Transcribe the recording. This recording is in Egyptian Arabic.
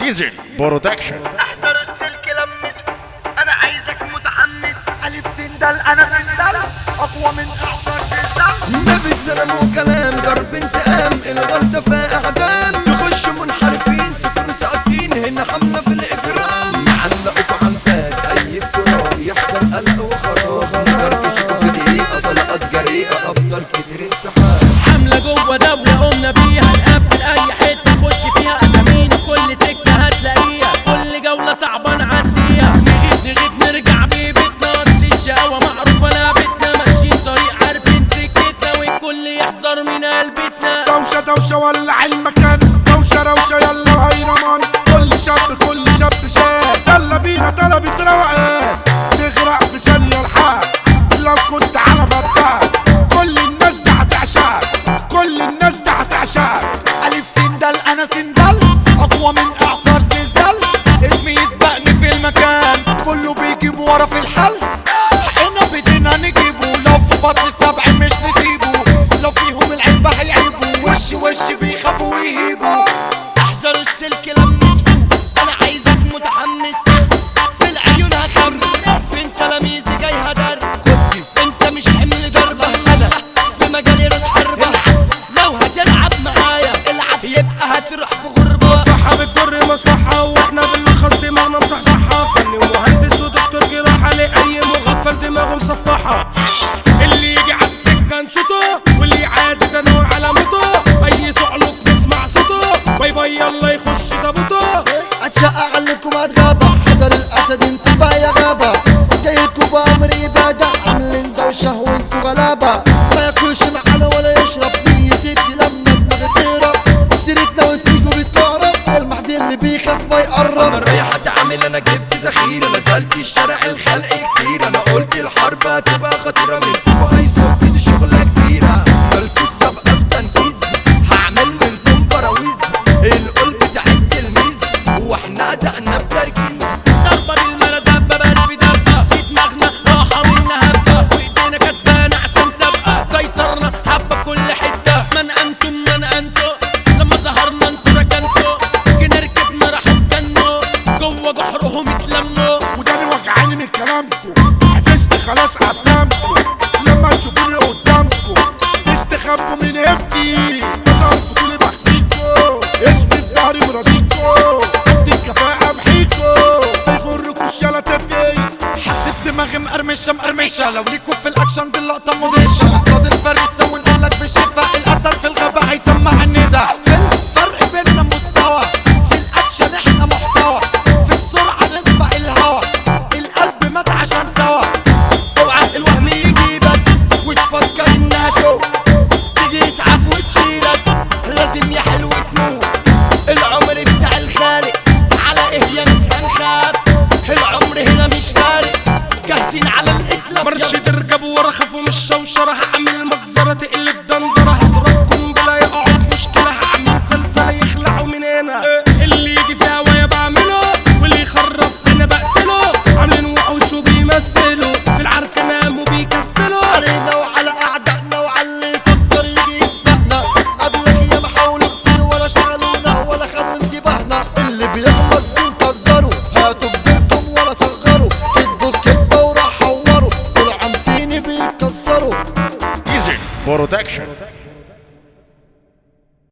ديزل برودكشن احذر السلك لمس انا عايزك متحمس الف سندل انا سندل اقوى من اعصار زلزال نبي سلام وكلام ضرب انتقام الغلطة في اعدام يخشوا منحرفين تكونوا ساقطين هنا حملة في الاجرام يعلقوا على الباب اي افتراء يحصل قلق وخراب يفركشكوا في دقيقة طلقات جريئة ابطال كتير انسحاب حملة جوه دولة قمنا بيها نقفل أي حتة خش فيها أسامينا في كل سكة هتلاقيها كل جولة صعبة نعديها نغيب نغيب نرجع ببيتنا أصل الشقاوة معروفة لعبتنا ماشيين طريق عارفين سكتنا والكل يحذر من قلبتنا دوشة دوشة ولع المكان دوشة روشة يلا وهيرمان كل شاب كل شاب شاب يلا بينا طلبة روقان تغرق في ثانية الحال لو كنت على باباك كل الناس دي هتعشاك كل الناس دي هتعشاك الف سندل انا سندل اقوى من اعصار زلزال اسمي يسبقني في المكان كله بيجيب ورا في الحل حقنا بايدينا نجيبه لو في بطن السبع مش نسيبه لو فيهم العيب هيعيبوا وش وش بيخافوا ويهيبوا احذر السلك لمس انا عايزك متحمس في العيون هخمس فين تلاميذي جاي هدرس انت مش حمل ضربة انا في مجالي راس حربة لو هتلعب معايا العب يبقى هتروح في غربة مصلحة بتضر مصلحة واحنا بنلخص دماغنا مصحصحة فني ومهندس ودكتور جراحة لأي مغفل دماغه مصفحة اللي يجي على السكة نشوطه واللي يعادي تنوع علامته أي صعلوك نسمع صوته باي باي يلا يخش تابوته اتشقى عليكم هتغابة حجر الاسد انتباه يا غابة جايلكوا بامر ابادة عاملين دوشة وانتوا غلابة ما ياكلش معانا ولا يشرب مين يزيد لما دماغ تهرب سيرتنا وسيجو بتهرب المحدي اللي بيخاف ما يقرب انا رايح اتعامل انا جبت ذخيرة نزلت الشارع الخلق كتير انا قلت الحرب هتبقى خطيرة من فوق هيصد دي شغلة كبيرة مالكوا السابقة في تنفيذ هعمل منكم براويز القلب بتاع التلميذ واحنا دقنا بتركيز ضربة بالمرة دبة بقت في دبة في دماغنا راحة منا هبة وايدينا كسبانة عشان سابقة سيطرنا حبة في كل حتة من انتم من انتم لما ظهرنا انتوا ركنتوا جينا ركبنا راحوا اتجنوا جوه جحرهم اتلموا وداني وجعاني من كلامكم حفظت خلاص افلامكم لما تشوفوني قدامكم استخبوا من هبتي مثلا بطولي بخفيكوا اسمي في ظهري مرازيكوا ادي الكفاءة بحيكوا ما يغركوش يلا تبكي حسيت دماغي مقرمشة مقرمشة لو ليكوا في الاكشن دي اللقطة مدهشة اصطاد الفريسة ونقول لك بالشفاء الاسد في الغابة هيسمع الندى في الفرق بيننا مستوى في الاكشن احنا محتوى في السرعة نسبق الهوا القلب مات عشان سوا اوعى الوهم يجيبك وتفكر انها شو تيجي يسعف وتشيلك لازم يا حلو تموت العمر بتاع الخالق على ايه يا ناس هنخاف العمر هنا مش فارق جاهزين على الاتلاف مرش تركب ورا خافوا من الشوشرة هعمل مجزرة تقلب دندرة هضربكم بلا يقعوا في مشكلة هعمل زلزلة يخلعوا من هنا اللي يجي في هوايا بعمله واللي يخرب هنا بقتله عاملين وحوش وبيمثلوا في العركة ناموا بيكسلوا علينا وعلى اعدائنا وعلى اللي يفكر يجي يسبقنا قبلك يا محاولوا كتير ولا شغلونا ولا خدوا انتباهنا اللي بيغلط بنقدره هاتوا كبيركم ولا صغروا كدبوا كدبه وراح حوروا طلعوا عمسيني بيكسروا ديزل برودكشن